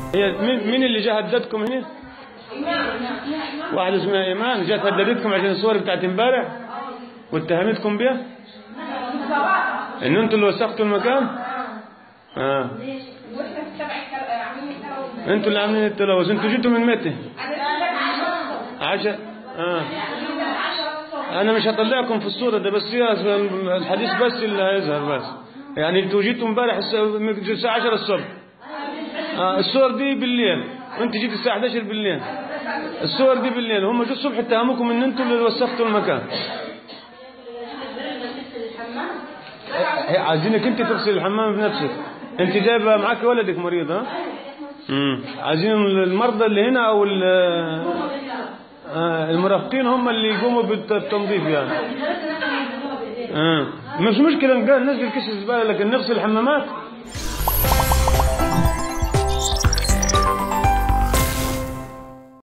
هي مين مين اللي جه هددكم هنا؟ واحدة اسمها إيمان جت هددتكم عشان الصور بتاعت امبارح واتهمتكم بيها؟ إن أنتوا اللي وسختوا المكان؟ آه أنتوا اللي عاملين التلوث أنتوا جيتوا من متى؟ عشر آه أنا مش هطلعكم في الصورة ده بس فيها الحديث بس اللي هيظهر بس يعني انتوا جيتوا امبارح الس- الساعة 10 الصبح آه الصور دي بالليل وانت جيت الساعة 11 بالليل الصور دي بالليل هم جو الصبح اتهموكم ان انتوا اللي وسختوا المكان هي- عايزينك انت تغسل الحمام بنفسك انت جايبه معاك ولدك مريض ها امم عايزين المرضى اللي هنا او ال- آه، المرافقين هم اللي يقوموا بالت- بالتنظيف يعني آه. مش مشكلة نقال ننزل كيس الزبالة لكن نغسل الحمامات